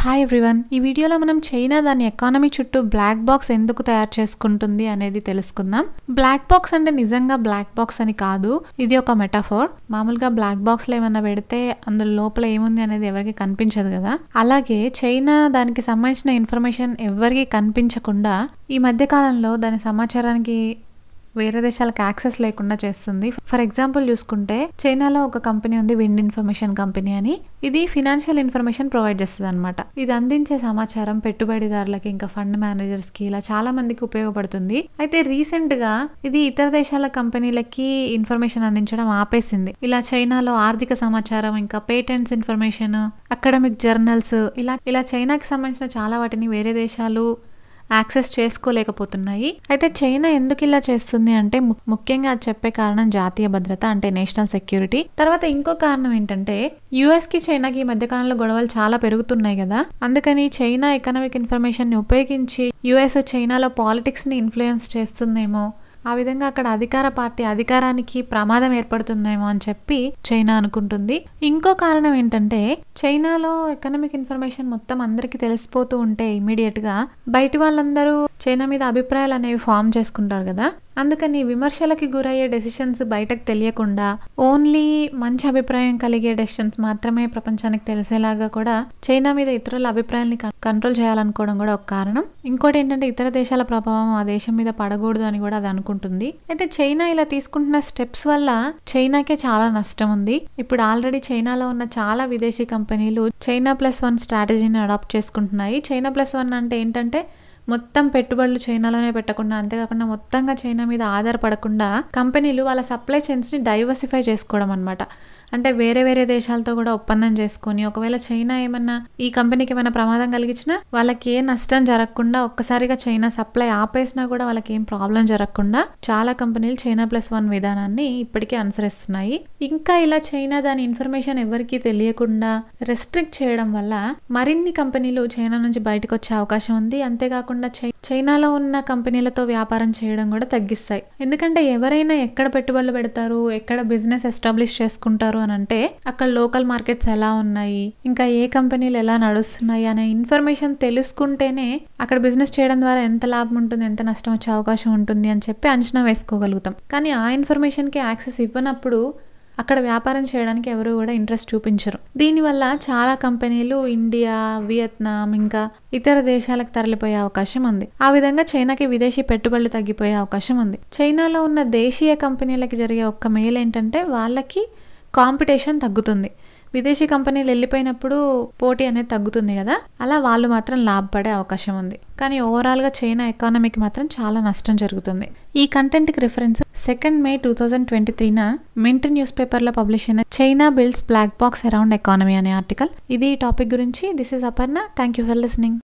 hi everyone ఈ వీడియోలో మనం చైనా దాని ఎకానమీ చుట్టూ బ్లాక్ బాక్స్ ఎందుకు తయారు చేసుకుంటుంది అనేది తెలుసుకుందాం బ్లాక్ బాక్స్ అంటే నిజంగా బ్లాక్ బాక్స్ అని కాదు ఇది ఒక మెటాఫోర్ మామూలుగా బ్లాక్ బాక్స్ లో ఏమన్నా పెడితే అందులో లోపల ఏముంది అనేది ఎవరికి కనిపించదు కదా అలాగే చైనా దానికి సంబంధించిన ఇన్ఫర్మేషన్ ఎవరికి కనిపించకుండా ఈ మధ్య కాలంలో దాని సమాచారానికి వేరే దేశాలకు యాక్సెస్ లేకుండా చేస్తుంది ఫర్ ఎగ్జాంపుల్ చూసుకుంటే చైనాలో ఒక కంపెనీ ఉంది విండ్ ఇన్ఫర్మేషన్ కంపెనీ అని ఇది ఫినాన్షియల్ ఇన్ఫర్మేషన్ ప్రొవైడ్ చేస్తుంది అనమాట ఇది అందించే సమాచారం పెట్టుబడిదారులకి ఇంకా ఫండ్ మేనేజర్స్ కి ఇలా చాలా మందికి ఉపయోగపడుతుంది అయితే రీసెంట్ గా ఇది ఇతర దేశాల కంపెనీలకి ఇన్ఫర్మేషన్ అందించడం ఆపేసింది ఇలా చైనాలో ఆర్థిక సమాచారం ఇంకా పేటెంట్స్ ఇన్ఫర్మేషన్ అకాడమిక్ జర్నల్స్ ఇలా ఇలా చైనాకి సంబంధించిన చాలా వాటిని వేరే దేశాలు యాక్సెస్ చేసుకోలేకపోతున్నాయి అయితే చైనా ఎందుకు ఇలా చేస్తుంది అంటే ము- ముఖ్యంగా అది చెప్పే కారణం జాతీయ భద్రత అంటే నేషనల్ సెక్యూరిటీ తర్వాత ఇంకో కారణం ఏంటంటే యుఎస్ కి చైనాకి ఈ మధ్య కాలంలో గొడవలు చాలా పెరుగుతున్నాయి కదా అందుకని చైనా ఎకనామిక్ ఇన్ఫర్మేషన్ ని ఉపయోగించి యుఎస్ చైనాలో పాలిటిక్స్ ని ఇన్ఫ్లుయెన్స్ చేస్తుందేమో ఆ విధంగా అక్కడ అధికార పార్టీ అధికారానికి ప్రమాదం ఏర్పడుతుందేమో అని చెప్పి చైనా అనుకుంటుంది ఇంకో కారణం ఏంటంటే చైనాలో ఎకనామిక్ ఇన్ఫర్మేషన్ మొత్తం అందరికీ తెలిసిపోతూ ఉంటే ఇమీడియట్ గా బయటి వాళ్ళందరూ చైనా మీద అభిప్రాయాలు అనేవి ఫామ్ చేసుకుంటారు కదా అందుకని విమర్శలకి గురయ్యే డెసిషన్స్ బయటకు తెలియకుండా ఓన్లీ మంచి అభిప్రాయం కలిగే డెసిషన్స్ మాత్రమే ప్రపంచానికి తెలిసేలాగా కూడా చైనా మీద ఇతరుల అభిప్రాయాన్ని కం- కంట్రోల్ చేయాలనుకోవడం కూడా ఒక కారణం ఇంకోటి ఏంటంటే ఇతర దేశాల ప్రభావం ఆ దేశం మీద పడకూడదు అని కూడా అది అనుకుంటుంది అయితే చైనా ఇలా తీసుకుంటున్న స్టెప్స్ వల్ల చైనాకే చాలా నష్టం ఉంది ఇప్పుడు ఆల్రెడీ చైనాలో ఉన్న చాలా విదేశీ కంపెనీలు చైనా ప్లస్ వన్ స్ట్రాటజీని అడాప్ట్ చేసుకుంటున్నాయి చైనా ప్లస్ వన్ అంటే ఏంటంటే మొత్తం పెట్టుబడులు చైనాలోనే పెట్టకుండా అంతేకాకుండా మొత్తంగా చైనా మీద ఆధారపడకుండా కంపెనీలు వాళ్ళ సప్లై చైన్స్ని డైవర్సిఫై చేసుకోవడం అనమాట అంటే వేరే వేరే దేశాలతో కూడా ఒప్పందం చేసుకొని ఒకవేళ చైనా ఏమన్నా ఈ కంపెనీకి ఏమైనా ప్రమాదం కలిగించినా వాళ్ళకి ఏ నష్టం జరగకుండా ఒక్కసారిగా చైనా సప్లై ఆపేసినా కూడా వాళ్ళకి ఏం ప్రాబ్లం జరగకుండా చాలా కంపెనీలు చైనా ప్లస్ వన్ విధానాన్ని ఇప్పటికే అనుసరిస్తున్నాయి ఇంకా ఇలా చైనా దాని ఇన్ఫర్మేషన్ ఎవరికీ తెలియకుండా రెస్ట్రిక్ట్ చేయడం వల్ల మరిన్ని కంపెనీలు చైనా నుంచి బయటకు వచ్చే అవకాశం ఉంది అంతేకాకుండా చై- చైనాలో ఉన్న కంపెనీలతో వ్యాపారం చేయడం కూడా తగ్గిస్తాయి ఎందుకంటే ఎవరైనా ఎక్కడ పెట్టుబడులు పెడతారు ఎక్కడ బిజినెస్ ఎస్టాబ్లిష్ చేసుకుంటారు అని అంటే అక్కడ లోకల్ మార్కెట్స్ ఎలా ఉన్నాయి ఇంకా ఏ కంపెనీలు ఎలా నడుస్తున్నాయి అనే ఇన్ఫర్మేషన్ తెలుసుకుంటేనే అక్కడ బిజినెస్ చేయడం ద్వారా ఎంత లాభం ఉంటుంది ఎంత నష్టం వచ్చే అవకాశం ఉంటుంది అని చెప్పి అంచనా వేసుకోగలుగుతాం కానీ ఆ ఇన్ఫర్మేషన్కి యాక్సెస్ ఇవ్వనప్పుడు అక్కడ వ్యాపారం చేయడానికి ఎవరు కూడా ఇంట్రెస్ట్ చూపించరు దీనివల్ల చాలా కంపెనీలు ఇండియా వియత్నాం ఇంకా ఇతర దేశాలకు తరలిపోయే అవకాశం ఉంది ఆ విధంగా చైనాకి విదేశీ పెట్టుబడులు తగ్గిపోయే అవకాశం ఉంది చైనాలో ఉన్న దేశీయ కంపెనీలకి జరిగే ఒక్క మేలు ఏంటంటే వాళ్ళకి కాంపిటీషన్ తగ్గుతుంది విదేశీ కంపెనీలు వెళ్ళిపోయినప్పుడు పోటీ అనేది తగ్గుతుంది కదా అలా వాళ్ళు మాత్రం లాభపడే అవకాశం ఉంది కానీ ఓవరాల్గా చైనా ఎకానమీకి మాత్రం చాలా నష్టం జరుగుతుంది ఈ కంటెంట్కి reference second May two thousand twenty త్రీన మింట్ న్యూస్ పేపర్లో పబ్లిష్ అయిన China builds black box around economy అనే ఆర్టికల్ ఇది ఈ టాపిక్ గురించి this is Aparna thank you for listening